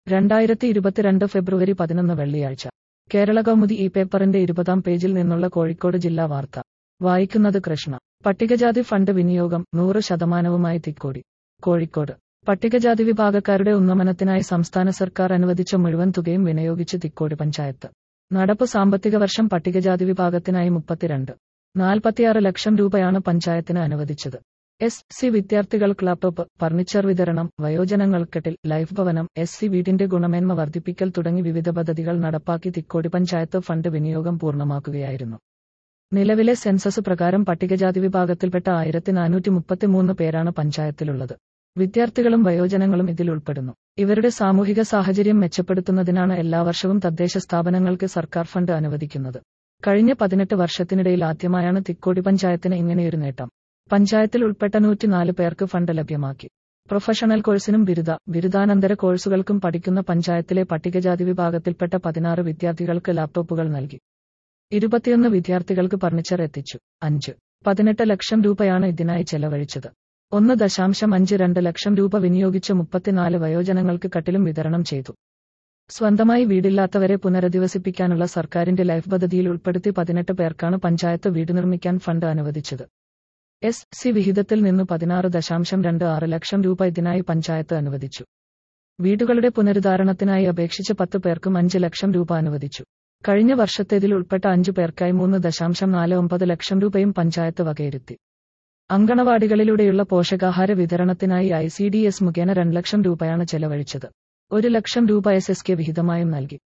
രണ്ടായിരത്തി ഇരുപത്തിരണ്ട് ഫെബ്രുവരി പതിനൊന്ന് വെള്ളിയാഴ്ച കേരള കൗമുദി ഈ പേപ്പറിന്റെ ഇരുപതാം പേജിൽ നിന്നുള്ള കോഴിക്കോട് ജില്ലാ വാർത്ത വായിക്കുന്നത് കൃഷ്ണ പട്ടികജാതി ഫണ്ട് വിനിയോഗം നൂറ് ശതമാനവുമായി തിക്കോടി കോഴിക്കോട് പട്ടികജാതി വിഭാഗക്കാരുടെ ഉന്നമനത്തിനായി സംസ്ഥാന സർക്കാർ അനുവദിച്ച മുഴുവൻ തുകയും വിനിയോഗിച്ച് തിക്കോടി പഞ്ചായത്ത് നടപ്പ് സാമ്പത്തിക വർഷം പട്ടികജാതി വിഭാഗത്തിനായി മുപ്പത്തിരണ്ട് നാൽപ്പത്തിയാറ് ലക്ഷം രൂപയാണ് പഞ്ചായത്തിന് അനുവദിച്ചത് എസ് സി വിദ്യാർത്ഥികൾക്ക് ലാപ്ടോപ്പ് ഫർണിച്ചർ വിതരണം വയോജനങ്ങൾക്കെട്ടിൽ ലൈഫ് ഭവനം എസ് സി വീടിന്റെ ഗുണമേന്മ വർദ്ധിപ്പിക്കൽ തുടങ്ങി വിവിധ പദ്ധതികൾ നടപ്പാക്കി തിക്കോടി പഞ്ചായത്ത് ഫണ്ട് വിനിയോഗം പൂർണ്ണമാക്കുകയായിരുന്നു നിലവിലെ സെൻസസ് പ്രകാരം പട്ടികജാതി വിഭാഗത്തിൽപ്പെട്ട ആയിരത്തി നാനൂറ്റി മുപ്പത്തിമൂന്ന് പേരാണ് പഞ്ചായത്തിലുള്ളത് വിദ്യാർത്ഥികളും വയോജനങ്ങളും ഇതിൽ ഉൾപ്പെടുന്നു ഇവരുടെ സാമൂഹിക സാഹചര്യം മെച്ചപ്പെടുത്തുന്നതിനാണ് എല്ലാ വർഷവും തദ്ദേശ സ്ഥാപനങ്ങൾക്ക് സർക്കാർ ഫണ്ട് അനുവദിക്കുന്നത് കഴിഞ്ഞ പതിനെട്ട് വർഷത്തിനിടയിൽ ആദ്യമായാണ് തിക്കോടി പഞ്ചായത്തിന് ഇങ്ങനെയൊരു നേട്ടം പഞ്ചായത്തിൽ ഉൾപ്പെട്ട നൂറ്റിനാല് പേർക്ക് ഫണ്ട് ലഭ്യമാക്കി പ്രൊഫഷണൽ കോഴ്സിനും ബിരുദ ബിരുദാനന്തര കോഴ്സുകൾക്കും പഠിക്കുന്ന പഞ്ചായത്തിലെ പട്ടികജാതി വിഭാഗത്തിൽപ്പെട്ട പതിനാറ് വിദ്യാർത്ഥികൾക്ക് ലാപ്ടോപ്പുകൾ നൽകി ഇരുപത്തിയൊന്ന് വിദ്യാർത്ഥികൾക്ക് ഫർണിച്ചർ എത്തിച്ചു അഞ്ച് പതിനെട്ട് ലക്ഷം രൂപയാണ് ഇതിനായി ചെലവഴിച്ചത് ഒന്ന് ദശാംശം അഞ്ച് രണ്ട് ലക്ഷം രൂപ വിനിയോഗിച്ച് മുപ്പത്തിനാല് വയോജനങ്ങൾക്ക് കട്ടിലും വിതരണം ചെയ്തു സ്വന്തമായി വീടില്ലാത്തവരെ പുനരധിവസിപ്പിക്കാനുള്ള സർക്കാരിന്റെ ലൈഫ് പദ്ധതിയിൽ ഉൾപ്പെടുത്തി പതിനെട്ട് പേർക്കാണ് പഞ്ചായത്ത് വീട് നിർമ്മിക്കാൻ ഫണ്ട് അനുവദിച്ചത് എസ് സി വിഹിതത്തിൽ നിന്ന് പതിനാറ് ദശാംശം രണ്ട് ആറ് ലക്ഷം രൂപ ഇതിനായി പഞ്ചായത്ത് അനുവദിച്ചു വീടുകളുടെ പുനരുദ്ധാരണത്തിനായി അപേക്ഷിച്ച പത്ത് പേർക്കും അഞ്ച് ലക്ഷം രൂപ അനുവദിച്ചു കഴിഞ്ഞ വർഷത്തേതിൽ ഉൾപ്പെട്ട അഞ്ചു പേർക്കായി മൂന്ന് ദശാംശം നാല് ഒമ്പത് ലക്ഷം രൂപയും പഞ്ചായത്ത് വകയിരുത്തി അങ്കണവാടികളിലൂടെയുള്ള പോഷകാഹാര വിതരണത്തിനായി ഐ സി ഡി എസ് മുഖേന രണ്ട് ലക്ഷം രൂപയാണ് ചെലവഴിച്ചത് ഒരു ലക്ഷം രൂപ എസ് എസ് കെ വിഹിതമായും നൽകി